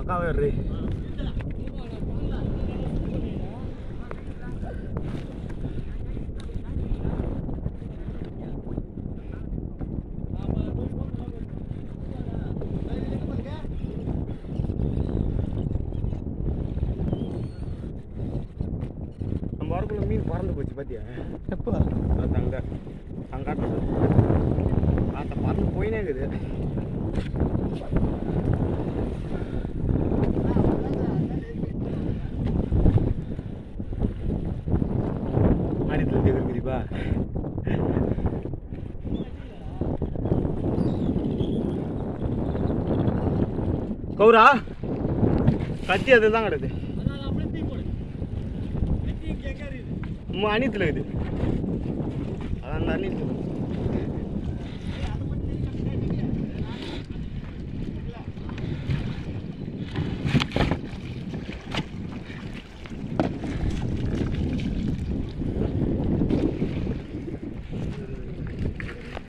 பக்காவே வருது நம்ம வரக்குள்ள மீன் பறந்து போச்சு பாத்தியா எப்போ அது அங்க அங்காட்டு ஆத்த பறந்து போயினே இருக்குது மாடித்துல இருக்குதுப்பா கௌரா கத்தி அதில் தான் கிடக்குது அனித்தில் இருக்குது அது அந்த அனித்தில்